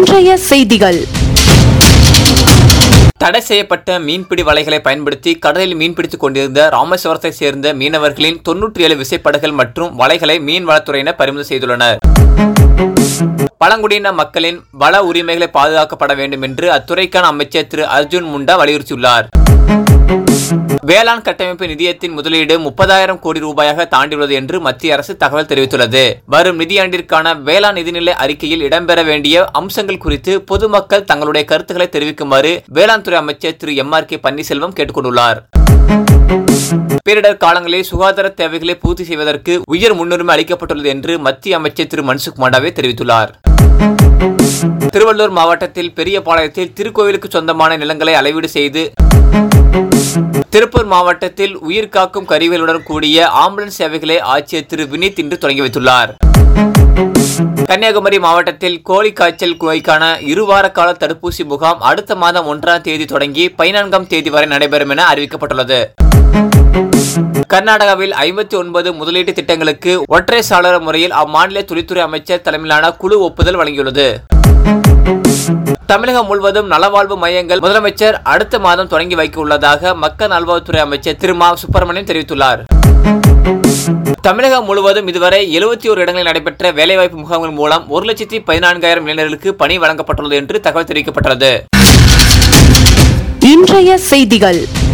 இன்றைய செய்திகள் தடை செய்யப்பட்ட மீன்பிடி வலைகளை பயன்படுத்தி கடலில் மீன்பிடித்துக் கொண்டிருந்த ராமேஸ்வரத்தை சேர்ந்த மீனவர்களின் தொன்னூற்றி ஏழு விசைப்படகுகள் மற்றும் வலைகளை மீன்வளத்துறையினர் பறிமுதல் செய்துள்ளனர் பழங்குடியின மக்களின் வள உரிமைகளை பாதுகாக்கப்பட வேண்டும் என்று அத்துறைக்கான அமைச்சர் திரு அர்ஜுன் முண்டா வலியுறுத்தியுள்ளார் வேளாண் கட்டமைப்பு நிதியத்தின் முதலீடு முப்பதாயிரம் கோடி ரூபாயாக தாண்டியுள்ளது என்று மத்திய அரசு தகவல் தெரிவித்துள்ளது வரும் நிதியாண்டிற்கான வேளாண் நிதிநிலை அறிக்கையில் இடம்பெற வேண்டிய அம்சங்கள் குறித்து பொதுமக்கள் தங்களுடைய கருத்துக்களை தெரிவிக்குமாறு வேளாண் துறை அமைச்சர் திரு எம் ஆர் கே பன்னீர்செல்வம் கேட்டுக்கொண்டுள்ளார் பேரிடர் காலங்களில் சுகாதார தேவைகளை பூர்த்தி செய்வதற்கு உயர் முன்னுரிமை அளிக்கப்பட்டுள்ளது என்று மத்திய அமைச்சர் திரு மன்சுக் மாண்டவே தெரிவித்துள்ளார் திருவள்ளூர் மாவட்டத்தில் பெரியபாளையத்தில் திருக்கோவிலுக்கு சொந்தமான நிலங்களை அளவீடு செய்து திருப்பூர் மாவட்டத்தில் உயிர் காக்கும் கருவிகளுடன் கூடிய ஆம்புலன்ஸ் சேவைகளை ஆட்சியர் திரு வினித் இன்று தொடங்கி வைத்துள்ளார் கன்னியாகுமரி மாவட்டத்தில் கோழி காய்ச்சல் நோய்க்கான இருவார கால தடுப்பூசி முகாம் அடுத்த மாதம் ஒன்றாம் தேதி தொடங்கி பதினான்காம் தேதி வரை நடைபெறும் என அறிவிக்கப்பட்டுள்ளது கர்நாடகாவில் ஐம்பத்தி ஒன்பது முதலீட்டு திட்டங்களுக்கு ஒற்றை சாளர முறையில் அம்மாநில தொழில்துறை அமைச்சர் தலைமையிலான குழு ஒப்புதல் வழங்கியுள்ளது தமிழகம் முழுவதும் நலவாழ்வு மையங்கள் முதலமைச்சர் அடுத்த மாதம் தொடங்கி வைக்க உள்ளதாக மக்கள் நல்வாழ்வுத்துறை அமைச்சர் திரு மா சுப்பிரமணியன் தெரிவித்துள்ளார் தமிழகம் முழுவதும் இதுவரை எழுபத்தி ஒரு இடங்களில் நடைபெற்ற வேலைவாய்ப்பு முகாம்கள் மூலம் ஒரு லட்சத்தி பதினான்காயிரம் இளைஞர்களுக்கு பணி வழங்கப்பட்டுள்ளது என்று தகவல் தெரிவிக்கப்பட்டுள்ளது இன்றைய செய்திகள்